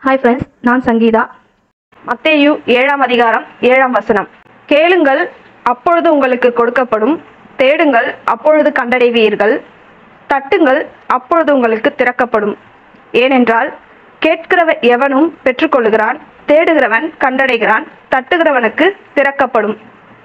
hi friends நான் சங்கீதா மத்தேயு ஏழாம் அதிகாரம் ஏழாம் வசனம் கேளுங்கள் அப்பொழுது உங்களுக்கு கொடுக்கப்படும் தேடுங்கள் அப்பொழுது கண்டடைவீர்கள் தட்டுங்கள் அப்பொழுது உங்களுக்கு திறக்கப்படும் ஏனென்றால் கேட்கிறவ எவனும் பெற்றுக்கொள்கிறான் தேடுகிறவன் கண்டடைகிறான் தட்டுகிறவனுக்கு திறக்கப்படும்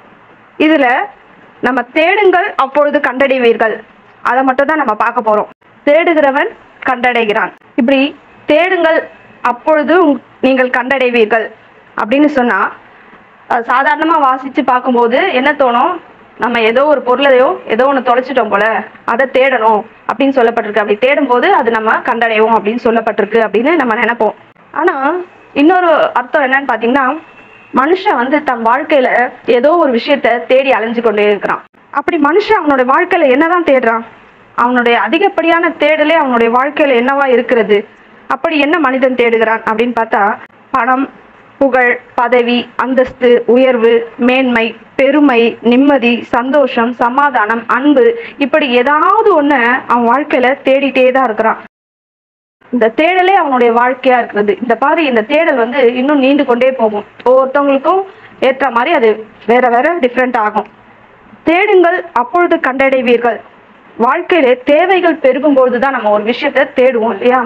இதுல நம்ம தேடுங்கள் அப்பொழுது கண்டடைவீர்கள் அதை மட்டும் தான் நம்ம பார்க்க போறோம் தேடுகிறவன் கண்டடைகிறான் இப்படி தேடுங்கள் அப்பொழுது உங்- நீங்கள் கண்டடைவீர்கள் அப்படின்னு சொன்னா அஹ், சாதாரணமா வாசிச்சு பார்க்கும்போது என்ன தோணும் நம்ம ஏதோ ஒரு பொருளையோ ஏதோ ஒன்று தொலைச்சிட்டோம் போல அதை தேடணும் அப்படின்னு சொல்லப்பட்டிருக்கு அப்படி தேடும்போது அது நம்ம கண்டடைவோம் அப்படின்னு சொல்லப்பட்டிருக்கு அப்படின்னு நம்ம நினைப்போம் ஆனா இன்னொரு அர்த்தம் என்னன்னு பாத்தீங்கன்னா மனுஷன் வந்து தன் வாழ்க்கையில ஏதோ ஒரு விஷயத்த தேடி அலைஞ்சு கொண்டே இருக்கிறான் அப்படி மனுஷன் அவனோட வாழ்க்கையில என்னதான் தேடுறான் அவனுடைய அதிகப்படியான தேடலே அவனுடைய வாழ்க்கையில என்னவா இருக்கிறது அப்படி என்ன மனிதன் தேடுகிறான் அப்படின்னு பார்த்தா பணம் புகழ் பதவி அந்தஸ்து உயர்வு மேன்மை பெருமை நிம்மதி சந்தோஷம் சமாதானம் அன்பு இப்படி ஏதாவது ஒண்ணு அவன் வாழ்க்கையில தேடிட்டே தான் இருக்கிறான் இந்த தேடலே அவனுடைய வாழ்க்கையா இருக்கிறது இந்த பாதி இந்த தேடல் வந்து இன்னும் நீண்டு கொண்டே போகும் ஒவ்வொருத்தவங்களுக்கும் ஏற்ற மாதிரி அது வேற வேற டிஃப்ரெண்ட் ஆகும் தேடுங்கள் அப்பொழுது கண்டடைவீர்கள் வாழ்க்கையிலே தேவைகள் பெருகும்பொழுது தான் நம்ம ஒரு விஷயத்த தேடுவோம் இல்லையா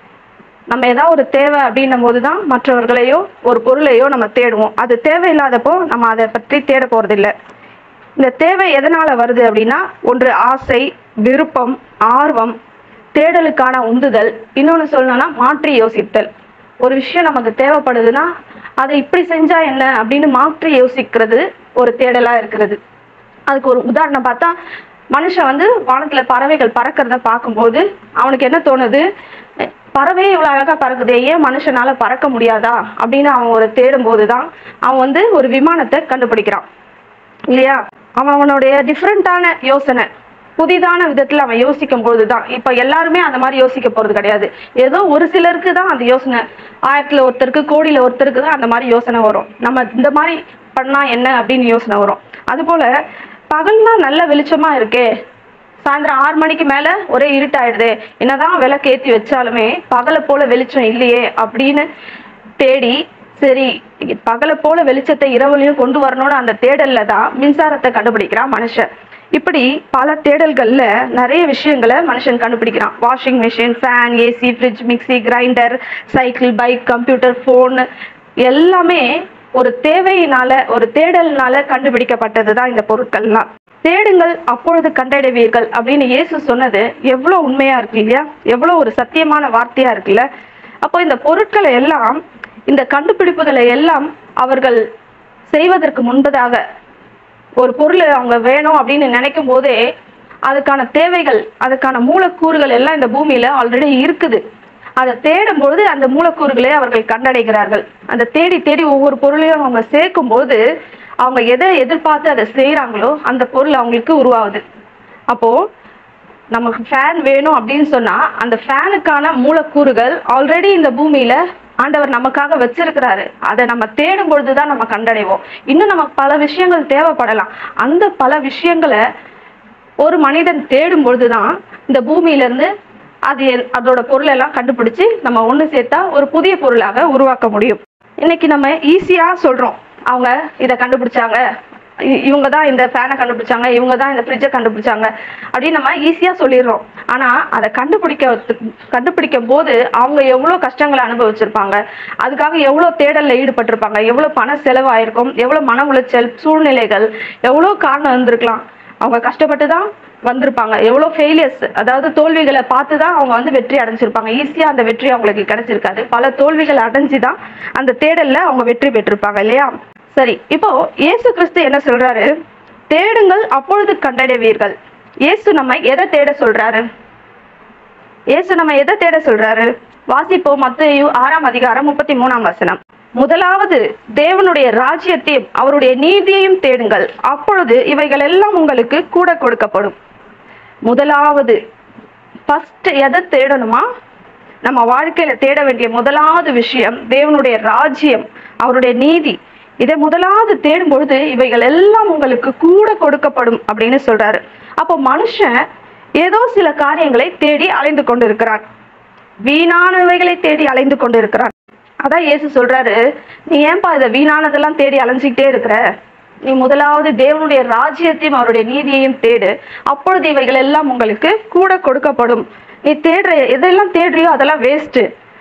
நம்ம ஏதாவது ஒரு தேவை அப்படின்னும் போது தான் மற்றவர்களையோ ஒரு பொருளையோ நம்ம தேடுவோம் அது தேவையில்லாதப்போ நம்ம அதை பற்றி தேட போறதில்லை இந்த தேவை எதனால வருது அப்படின்னா ஒன்று ஆசை விருப்பம் ஆர்வம் தேடலுக்கான உந்துதல் இன்னொன்று சொல்லணும்னா மாற்றி யோசித்தல் ஒரு விஷயம் நமக்கு தேவைப்படுதுன்னா அதை இப்படி செஞ்சா என்ன அப்படின்னு மாற்றி யோசிக்கிறது ஒரு தேடலா இருக்கிறது அதுக்கு ஒரு உதாரணம் பார்த்தா மனுஷன் வந்து வானத்துல பறவைகள் பறக்கிறத பார்க்கும்போது அவனுக்கு என்ன தோணுது அஹ் பறவையே இவ்வளவு அழகா பறக்குதே ஏன் மனுஷனால பறக்க முடியாதா அப்படின்னு அவன் ஒரு தேடும் போதுதான் அவன் வந்து ஒரு விமானத்தை கண்டுபிடிக்கிறான் இல்லையா அவன் அவனுடைய டிஃப்ரெண்டான யோசனை புதிதான விதத்துல அவன் யோசிக்கும் பொழுதுதான் இப்ப எல்லாருமே அந்த மாதிரி யோசிக்க போறது கிடையாது ஏதோ ஒரு சிலருக்கு தான் அந்த யோசனை ஆயிரத்துல ஒருத்தருக்கு கோடியில ஒருத்தருக்கு தான் அந்த மாதிரி யோசனை வரும் நம்ம இந்த மாதிரி பண்ணா என்ன அப்படின்னு யோசனை வரும் அதுபோல பகல்னா நல்ல வெளிச்சமா இருக்கே சாயந்தரம் ஆறு மணிக்கு மேல ஒரே இருட்டாயிடுது என்னதான் விளக்கு ஏத்தி வச்சாலுமே பகலை போல வெளிச்சம் இல்லையே அப்படின்னு தேடி சரி பகலை போல வெளிச்சத்தை இரவுலையும் கொண்டு வரணும்னு அந்த தேடல்ல தான் மின்சாரத்தை கண்டுபிடிக்கிறான் மனுஷன் இப்படி பல தேடல்கள்ல நிறைய விஷயங்களை மனுஷன் கண்டுபிடிக்கிறான் washing machine fan AC fridge mixie grinder cycle bike computer phone எல்லாமே ஒரு தேவையினால ஒரு தேடல்னால கண்டுபிடிக்கப்பட்டது தான் இந்த பொருட்கள்லாம் தேடுங்கள் அப்பொழுது கண்டடைவீர்கள் அப்படின்னு இயேசு சொன்னது எவ்வளவு உண்மையா இருக்கு இல்லையா எவ்வளவு ஒரு சத்தியமான வார்த்தையா இருக்குல்ல அப்போ இந்த பொருட்களை எல்லாம் இந்த கண்டுபிடிப்புகளை எல்லாம் அவர்கள் செய்வதற்கு முன்பதாக ஒரு பொருள் அவங்க வேணும் அப்படின்னு நினைக்கும் போதே அதுக்கான தேவைகள் அதுக்கான மூலக்கூறுகள் எல்லாம் இந்த பூமியில ஆல்ரெடி இருக்குது அதை தேடும் பொழுது அந்த மூலக்கூறுகளை அவர்கள் கண்டடைகிறார்கள் அந்த தேடி தேடி ஒவ்வொரு பொருளையும் அவங்க சேர்க்கும் போது அவங்க எதை எதிர்பார்த்து அதை செய்றாங்களோ அந்த பொருள் அவங்களுக்கு உருவாகுது அப்போ நமக்கு ஃபேன் வேணும் அப்படின்னு சொன்னா அந்த ஃபேனுக்கான மூலக்கூறுகள் ஆல்ரெடி இந்த பூமியில ஆண்டவர் நமக்காக வச்சிருக்கிறாரு அதை நம்ம தேடும் பொழுதுதான் நம்ம கண்டடைவோம் இன்னும் நமக்கு பல விஷயங்கள் தேவைப்படலாம் அந்த பல விஷயங்களை ஒரு மனிதன் தேடும் பொழுதுதான் இந்த பூமியில இருந்து அது எ- அதோட பொருள் எல்லாம் கண்டுபிடிச்சு நம்ம ஒண்ணு சேர்த்தா ஒரு புதிய பொருளாக உருவாக்க முடியும் இன்னைக்கு நம்ம ஈஸியா சொல்றோம் அவங்க இதை கண்டுபிடிச்சாங்க இ- இவங்க தான் இந்த ஃபேனை கண்டுபிடிச்சாங்க இவங்க தான் இந்த ஃப்ரிட்ஜை கண்டுபிடிச்சாங்க அப்படின்னு நம்ம ஈஸியா சொல்லிடுறோம் ஆனா அதை கண்டுபிடிக்க கண்டுபிடிக்கும் போது அவங்க எவ்வளவு கஷ்டங்களை அனுபவிச்சிருப்பாங்க அதுக்காக எவ்வளவு தேடல்ல ஈடுபட்டிருப்பாங்க எவ்வளவு பண செலவாயிருக்கும் எவ்வளவு மன உளைச்சல் சூழ்நிலைகள் எவ்வளவு காரணம் இருந்திருக்கலாம் அவங்க கஷ்டப்பட்டு தான் வந்திருப்பாங்க எவ்வளோ ஃபெயிலியர்ஸ் அதாவது தோல்விகளை பார்த்து தான் அவங்க வந்து வெற்றி அடைஞ்சிருப்பாங்க ஈஸியாக அந்த வெற்றி அவங்களுக்கு கிடைச்சிருக்காது பல தோல்விகள் அடைஞ்சு தான் அந்த தேடல்ல அவங்க வெற்றி பெற்றிருப்பாங்க இல்லையா சரி இப்போ இயேசு கிறிஸ்து என்ன சொல்றாரு தேடுங்கள் அப்பொழுது கண்டடைவீர்கள் இயேசு நம்ம எதை தேட சொல்றாரு இயேசு நம்ம எதை தேட சொல்றாரு வாசிப்போம் மத்தேயு ஆறாம் அதிகாரம் முப்பத்தி மூணாம் வசனம் முதலாவது தேவனுடைய ராஜ்யத்தையும் அவருடைய நீதியையும் தேடுங்கள் அப்பொழுது இவைகள் எல்லாம் உங்களுக்கு கூட கொடுக்கப்படும் முதலாவது ஃபர்ஸ்ட் எதை தேடணுமா நம்ம வாழ்க்கையில தேட வேண்டிய முதலாவது விஷயம் தேவனுடைய ராஜ்யம் அவருடைய நீதி இதை முதலாவது தேடும் பொழுது இவைகள் எல்லாம் உங்களுக்கு கூட கொடுக்கப்படும் அப்படின்னு சொல்றாரு அப்போ மனுஷன் ஏதோ சில காரியங்களை தேடி அலைந்து கொண்டிருக்கிறான் வீணானவைகளை தேடி அலைந்து கொண்டிருக்கிறான் அதான் இயேசு சொல்றாரு நீ ஏன்பா இதை வீணானதெல்லாம் தேடி அலைஞ்சிக்கிட்டே இருக்கிற நீ முதலாவது தேவனுடைய ராஜ்யத்தையும் அவருடைய நீதியையும் தேடு அப்பொழுது இவைகள் எல்லாம் உங்களுக்கு கூட கொடுக்கப்படும் நீ தேடுற எதெல்லாம் தேடுறியோ அதெல்லாம் வேஸ்ட்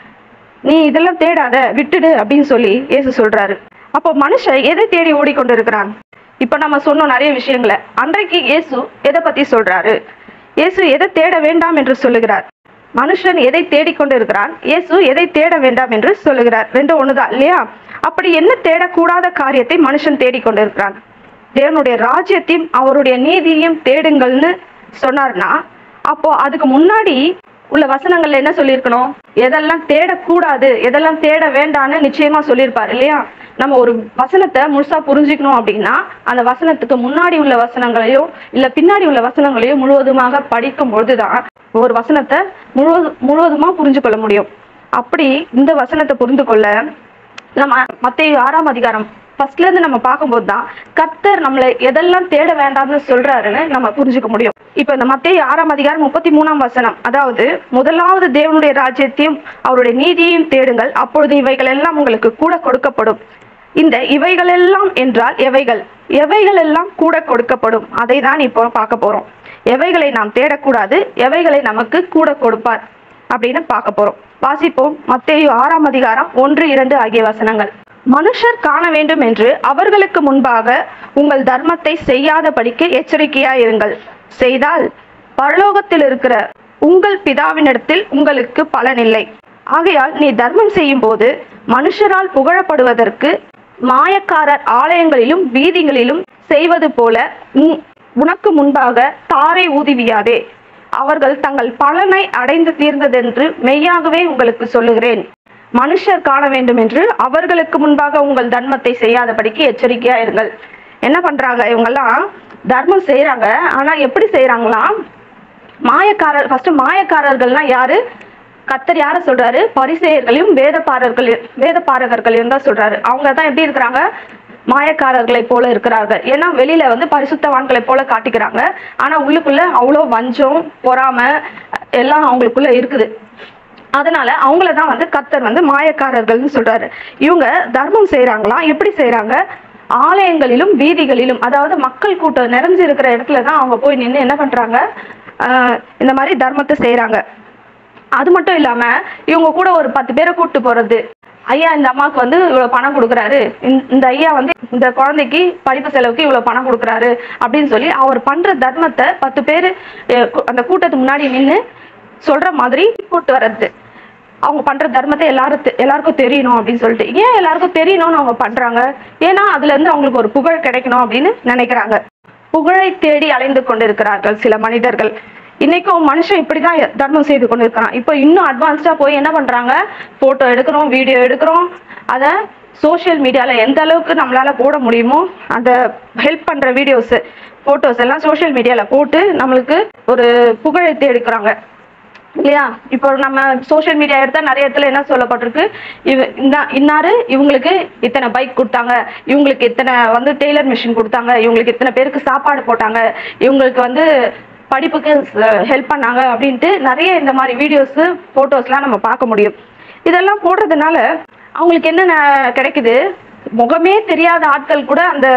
நீ இதெல்லாம் தேடாத விட்டுடு அப்படின்னு சொல்லி இயேசு சொல்றாரு அப்போ மனுஷன் எதை தேடி ஓடிக்கொண்டிருக்கிறான் இப்ப நம்ம சொன்னோம் நிறைய விஷயங்களை அன்றைக்கு இயேசு எதை பத்தி சொல்றாரு இயேசு எதை தேட வேண்டாம் என்று சொல்லுகிறார் மனுஷன் எதை தேடிக்கொண்டு இருக்கிறான் இயேசு எதை தேட வேண்டாம் என்று சொல்லுகிறார் ரெண்டு ஒண்ணுதான் இல்லையா அப்படி என்ன தேடக்கூடாத காரியத்தை மனுஷன் தேடிக்கொண்டிருக்கிறான் தேவனுடைய ராஜ்யத்தையும் அவருடைய நீதியையும் தேடுங்கள்னு சொன்னார்னா அப்போ அதுக்கு முன்னாடி உள்ள வசனங்கள்ல என்ன சொல்லியிருக்கணும் எதெல்லாம் தேடக்கூடாது எதெல்லாம் தேட வேண்டாம்னு நிச்சயமா சொல்லியிருப்பார் இல்லையா நம்ம ஒரு வசனத்தை முழுசா புரிஞ்சுக்கணும் அப்படின்னா அந்த வசனத்துக்கு முன்னாடி உள்ள வசனங்களையோ இல்ல பின்னாடி உள்ள வசனங்களையோ முழுவதுமாக படிக்கும் பொழுதுதான் ஒரு வசனத்தை முழுவது முழுவதுமா புரிஞ்சு கொள்ள முடியும் அப்படி இந்த வசனத்தை புரிந்து கொள்ள நம்ம மத்திய ஆறாம் அதிகாரம் ஃபர்ஸ்ட்ல இருந்து நம்ம பார்க்கும்போது தான் கர்த்தர் நம்மளை எதெல்லாம் தேட வேண்டாம்னு சொல்றாருன்னு நம்ம புரிஞ்சுக்க முடியும் இப்ப இந்த மத்திய ஆறாம் அதிகாரம் முப்பத்தி மூணாம் வசனம் அதாவது முதலாவது தேவனுடைய ராஜ்யத்தையும் அவருடைய நீதியையும் தேடுங்கள் அப்பொழுது இவைகள் எல்லாம் உங்களுக்கு கூட கொடுக்கப்படும் இந்த இவைகள் எல்லாம் என்றால் எவைகள் எவைகள் எல்லாம் கூட கொடுக்கப்படும் அதை தான் இப்போ பார்க்க போறோம் எவைகளை நாம் தேடக்கூடாது எவைகளை நமக்கு கூட கொடுப்பார் அப்படின்னு பார்க்க போறோம் வாசிப்போம் மத்தேயு ஆறாம் அதிகாரம் ஒன்று இரண்டு ஆகிய வசனங்கள் மனுஷர் காண வேண்டும் என்று அவர்களுக்கு முன்பாக உங்கள் தர்மத்தை செய்யாதபடிக்கு எச்சரிக்கையாயிருங்கள் செய்தால் பரலோகத்தில் இருக்கிற உங்கள் பிதாவினிடத்தில் உங்களுக்கு பலனில்லை ஆகையால் நீ தர்மம் செய்யும் போது மனுஷரால் புகழப்படுவதற்கு மாயக்காரர் ஆலயங்களிலும் வீதிகளிலும் செய்வது போல உன்- உனக்கு முன்பாக தாரை ஊதிவியாதே அவர்கள் தங்கள் பலனை அடைந்து தீர்ந்ததென்று மெய்யாகவே உங்களுக்கு சொல்லுகிறேன் மனுஷர் காண வேண்டும் என்று அவர்களுக்கு முன்பாக உங்கள் தர்மத்தை செய்யாதபடிக்கு எச்சரிக்கையா இருங்கள் என்ன பண்றாங்க இவங்கெல்லாம் தர்மம் செய்றாங்க ஆனா எப்படி செய்றாங்களாம் மாயக்காரர் ஃபர்ஸ்ட் மாயக்காரர்கள்னா யாரு கத்தர் யார சொல்றாரு பரிசேயர்களையும் வேதப்பாரர்கள் வேதப்பாரகர்களையும் தான் சொல்றாரு அவங்க தான் எப்படி இருக்கிறாங்க மாயக்காரர்களை போல இருக்கிறார்கள் ஏன்னா வெளியில வந்து பரிசுத்தவான்களை போல காட்டிக்கிறாங்க ஆனா உள்ளுக்குள்ள அவ்வளோ வஞ்சம் பொறாம எல்லாம் அவங்களுக்குள்ள இருக்குது அதனால அவங்கள தான் வந்து கத்தர் வந்து மாயக்காரர்கள்னு சொல்றாரு இவங்க தர்மம் செய்றாங்களாம் எப்படி செய்றாங்க ஆலயங்களிலும் வீதிகளிலும் அதாவது மக்கள் கூட்டம் நிறைஞ்சு இருக்கிற இடத்துல தான் அவங்க போய் நின்று என்ன பண்றாங்க ஆஹ் இந்த மாதிரி தர்மத்தை செய்றாங்க அது மட்டும் இல்லாம இவங்க கூட ஒரு பத்து பேரை கூட்டு போறது ஐயா இந்த அம்மாவுக்கு வந்து இவ்வளவு பணம் கொடுக்குறாரு இந்த- இந்த ஐயா வந்து இந்த குழந்தைக்கு படிப்பு செலவுக்கு இவ்வளவு பணம் கொடுக்குறாரு அப்படின்னு சொல்லி அவர் பண்ற தர்மத்தை பத்து பேர் அந்த கூட்டத்துக்கு முன்னாடி நின்று சொல்ற மாதிரி கூட்டு வர்றது அவங்க பண்ற தர்மத்தை எல்லாரும் தெ- எல்லாருக்கும் தெரியணும் அப்படின்னு சொல்லிட்டு ஏன் எல்லாருக்கும் தெரியணும்னு அவங்க பண்றாங்க ஏன்னா அதுல இருந்து அவங்களுக்கு ஒரு புகழ் கிடைக்கணும் அப்படின்னு நினைக்கிறாங்க புகழை தேடி அலைந்து கொண்டிருக்கிறார்கள் சில மனிதர்கள் இன்னைக்கும் மனுஷன் இப்படிதான் தர்மம் செய்து கொண்டிருக்கிறான் இப்போ இன்னும் அட்வான்ஸ்டா போய் என்ன பண்றாங்க போட்டோ எடுக்கிறோம் வீடியோ எடுக்கிறோம் அதை சோஷியல் மீடியால எந்த அளவுக்கு நம்மளால போட முடியுமோ அந்த ஹெல்ப் பண்ற வீடியோஸ் போட்டோஸ் எல்லாம் சோஷியல் மீடியால போட்டு நம்மளுக்கு ஒரு புகழை தேடிக்கிறாங்க இல்லையா இப்போ நம்ம சோஷியல் மீடியா எடுத்தா நிறைய இடத்துல என்ன சொல்லப்பட்டிருக்கு இவ இந்த இன்னாரு இவங்களுக்கு இத்தனை பைக் கொடுத்தாங்க இவங்களுக்கு இத்தனை வந்து டெய்லர் மிஷின் கொடுத்தாங்க இவங்களுக்கு இத்தனை பேருக்கு சாப்பாடு போட்டாங்க இவங்களுக்கு வந்து படிப்புக்கு ஹெல்ப் பண்ணாங்க அப்படின்ட்டு நிறைய இந்த மாதிரி வீடியோஸ் போட்டோஸ்லாம் நம்ம பார்க்க முடியும் இதெல்லாம் போடுறதுனால அவங்களுக்கு என்ன ந- கிடைக்குது முகமே தெரியாத ஆட்கள் கூட அந்த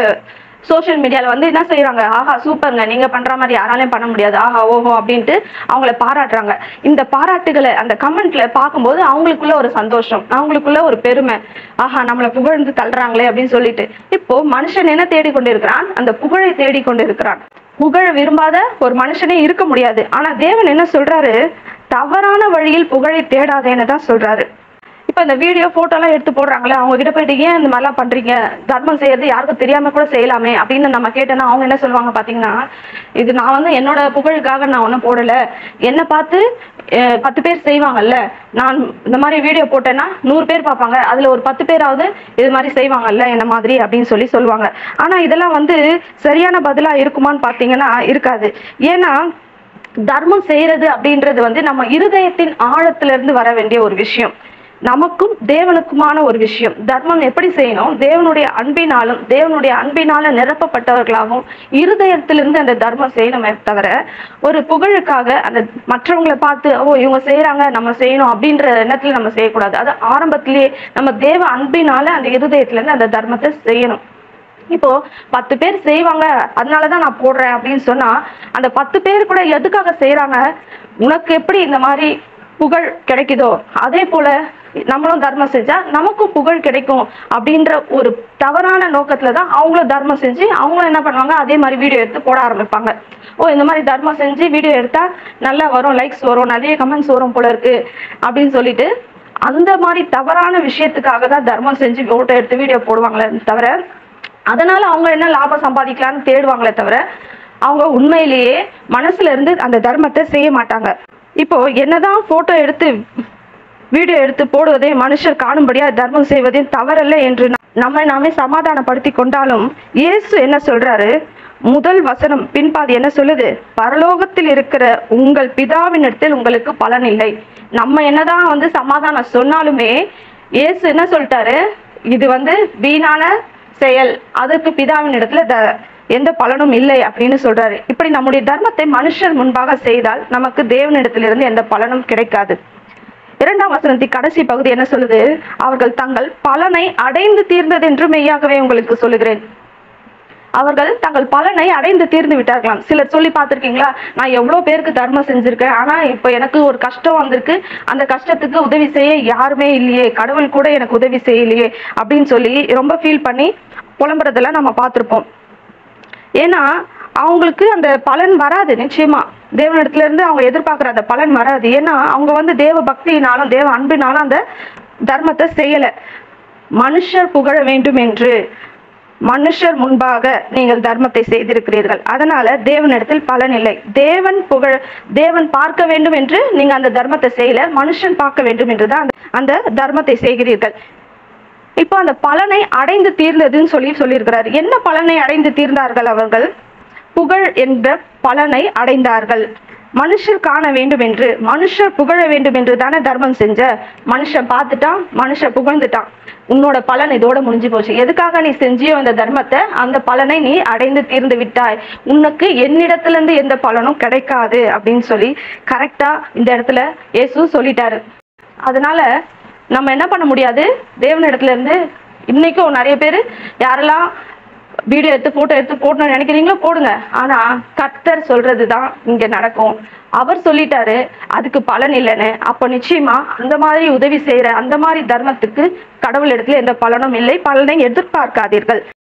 சோஷியல் மீடியால வந்து என்ன செய்றாங்க ஆஹா சூப்பருங்க நீங்க பண்ற மாதிரி யாராலையும் பண்ண முடியாது ஆஹா ஓஹோ அப்படின்ட்டு அவங்கள பாராட்டுறாங்க இந்த பாராட்டுகளை அந்த கமெண்ட்ல பார்க்கும்போது அவங்களுக்குள்ள ஒரு சந்தோஷம் அவங்களுக்குள்ள ஒரு பெருமை ஆஹா நம்மளை புகழ்ந்து தள்ளுறாங்களே அப்படின்னு சொல்லிட்டு இப்போ மனுஷன் என்ன தேடிக்கொண்டிருக்கிறான் அந்த புகழை தேடிக்கொண்டிருக்கிறான் புகழ விரும்பாத ஒரு மனுஷனே இருக்க முடியாது ஆனா தேவன் என்ன சொல்றாரு தவறான வழியில் புகழை தேடாதேன்னு தான் சொல்றாரு இப்ப இந்த வீடியோ போட்டோ எல்லாம் எடுத்து போடுறாங்களே அவங்க கிட்ட போயிட்டு ஏன் இந்த மாதிரிலாம் பண்றீங்க தர்மம் செய்யறது யாருக்கும் தெரியாம கூட செய்யலாமே அப்படின்னு நம்ம கேட்டோம்னா அவங்க என்ன சொல்லுவாங்க பாத்தீங்கன்னா இது நான் வந்து என்னோட புகழுக்காக நான் ஒன்றும் போடல என்னை பார்த்து அஹ், பத்து பேர் செய்வாங்கல்ல நான் இந்த மாதிரி வீடியோ போட்டேன்னா நூறு பேர் பார்ப்பாங்க அதுல ஒரு பத்து பேராவது இது மாதிரி செய்வாங்கல்ல என்ன மாதிரி அப்படின்னு சொல்லி சொல்லுவாங்க ஆனா இதெல்லாம் வந்து சரியான பதிலா இருக்குமான்னு பாத்தீங்கன்னா இருக்காது ஏன்னா தர்மம் செய்யறது அப்படின்றது வந்து நம்ம இருதயத்தின் ஆழத்துல இருந்து வர வேண்டிய ஒரு விஷயம் நமக்கும் தேவனுக்குமான ஒரு விஷயம் தர்மம் எப்படி செய்யணும் தேவனுடைய அன்பினாலும் தேவனுடைய அன்பினால நிரப்பப்பட்டவர்களாகவும் இருதயத்திலிருந்து அந்த தர்மம் செய்யணுமே தவிர ஒரு புகழுக்காக அந்த மற்றவங்களை பார்த்து ஓ இவங்க செய்யறாங்க நம்ம செய்யணும் அப்படின்ற எண்ணத்துல நம்ம செய்யக்கூடாது அது ஆரம்பத்திலேயே நம்ம தேவ அன்பினால அந்த இருதயத்துல இருந்து அந்த தர்மத்தை செய்யணும் இப்போ பத்து பேர் செய்வாங்க அதனாலதான் நான் போடுறேன் அப்படின்னு சொன்னா அந்த பத்து பேர் கூட எதுக்காக செய்யறாங்க உனக்கு எப்படி இந்த மாதிரி புகழ் கிடைக்குதோ அதே போல நம்மளும் தர்மம் செஞ்சா நமக்கும் புகழ் கிடைக்கும் அப்படின்ற ஒரு தவறான நோக்கத்துல தான் அவங்களும் தர்மம் செஞ்சு அவங்களும் என்ன பண்ணுவாங்க அதே மாதிரி வீடியோ எடுத்து போட ஆரம்பிப்பாங்க ஓ இந்த மாதிரி தர்மம் செஞ்சு வீடியோ எடுத்தா நல்லா வரும் லைக்ஸ் வரும் நிறைய கமெண்ட்ஸ் வரும் போல இருக்கு அப்படின்னு சொல்லிட்டு அந்த மாதிரி தவறான விஷயத்துக்காக தான் தர்மம் செஞ்சு போட்டோ எடுத்து வீடியோ போடுவாங்களே தவிர அதனால அவங்க என்ன லாபம் சம்பாதிக்கலாம்னு தேடுவாங்களே தவிர அவங்க உண்மையிலேயே மனசுல இருந்து அந்த தர்மத்தை செய்ய மாட்டாங்க இப்போ என்னதான் போட்டோ எடுத்து வீடியோ எடுத்து போடுவதே மனுஷர் காணும்படியா தர்மம் செய்வதையும் தவறல்ல என்று ந- நம்மை நாமே சமாதானப்படுத்தி கொண்டாலும் இயேசு என்ன சொல்றாரு முதல் வசனம் பின்பாதி என்ன சொல்லுது பரலோகத்தில் இருக்கிற உங்கள் பிதாவினிடத்தில் உங்களுக்கு பலன் இல்லை நம்ம என்னதான் வந்து சமாதானம் சொன்னாலுமே இயேசு என்ன சொல்லிட்டாரு இது வந்து வீணான செயல் அதற்கு பிதாவின் இடத்துல த எந்த பலனும் இல்லை அப்படின்னு சொல்றாரு இப்படி நம்முடைய தர்மத்தை மனுஷர் முன்பாக செய்தால் நமக்கு தேவனிடத்திலிருந்து எந்த பலனும் கிடைக்காது இரண்டாம் வசனத்தின் கடைசி பகுதி என்ன சொல்லுது அவர்கள் தங்கள் பலனை அடைந்து தீர்ந்தது என்று மெய்யாகவே உங்களுக்கு சொல்லுகிறேன் அவர்கள் தங்கள் பலனை அடைந்து தீர்ந்து விட்டார்களாம் சிலர் சொல்லி பார்த்திருக்கீங்களா நான் எவ்வளவு பேருக்கு தர்மம் செஞ்சிருக்கேன் ஆனா இப்ப எனக்கு ஒரு கஷ்டம் வந்திருக்கு அந்த கஷ்டத்துக்கு உதவி செய்ய யாருமே இல்லையே கடவுள் கூட எனக்கு உதவி செய்யலையே அப்படின்னு சொல்லி ரொம்ப ஃபீல் பண்ணி புலம்புறதெல்லாம் நம்ம பார்த்திருப்போம் ஏன்னா அவங்களுக்கு அந்த பலன் வராது நிச்சயமா தேவனிடத்துல இருந்து அவங்க எதிர்பார்க்குற அந்த பலன் வராது ஏன்னா அவங்க வந்து தேவ பக்தியினாலும் தேவ அன்பினாலும் அந்த தர்மத்தை செய்யல மனுஷர் புகழ வேண்டும் என்று மனுஷர் முன்பாக நீங்கள் தர்மத்தை செய்திருக்கிறீர்கள் அதனால தேவனிடத்தில் பலன் இல்லை தேவன் புகழ் தேவன் பார்க்க வேண்டும் என்று நீங்க அந்த தர்மத்தை செய்யல மனுஷன் பார்க்க வேண்டும் என்றுதான் அந்த- அந்த தர்மத்தை செய்கிறீர்கள் இப்போ அந்த பலனை அடைந்து தீர்ந்ததுன்னு சொல்லி சொல்லியிருக்கிறார் என்ன பலனை அடைந்து தீர்ந்தார்கள் அவர்கள் புகழ் என்ற பலனை அடைந்தார்கள் மனுஷர் காண வேண்டும் என்று மனுஷர் புகழ வேண்டும் என்று தானே தர்மம் செஞ்ச மனுஷன் பார்த்துட்டான் மனுஷன் புகழ்ந்துட்டான் உன்னோட பலன் இதோட முடிஞ்சு போச்சு எதுக்காக நீ செஞ்சியோ அந்த தர்மத்தை அந்த பலனை நீ அடைந்து தீர்ந்து விட்டாய் உனக்கு என்னிடத்துல இருந்து எந்த பலனும் கிடைக்காது அப்படின்னு சொல்லி கரெக்டா இந்த இடத்துல இயேசு சொல்லிட்டாரு அதனால நம்ம என்ன பண்ண முடியாது தேவனிடத்துல இருந்து இன்னைக்கும் நிறைய பேர் யாரெல்லாம் வீடியோ எடுத்து போட்டோ எடுத்து போடணும்னு நினைக்கிறீங்களோ போடுங்க ஆனா கர்த்தர் சொல்றதுதான் இங்க நடக்கும் அவர் சொல்லிட்டாரு அதுக்கு பலன் இல்லைன்னு அப்ப நிச்சயமா அந்த மாதிரி உதவி செய்யற அந்த மாதிரி தர்மத்துக்கு கடவுள் இடத்துல எந்த பலனும் இல்லை பலனை எதிர்பார்க்காதீர்கள்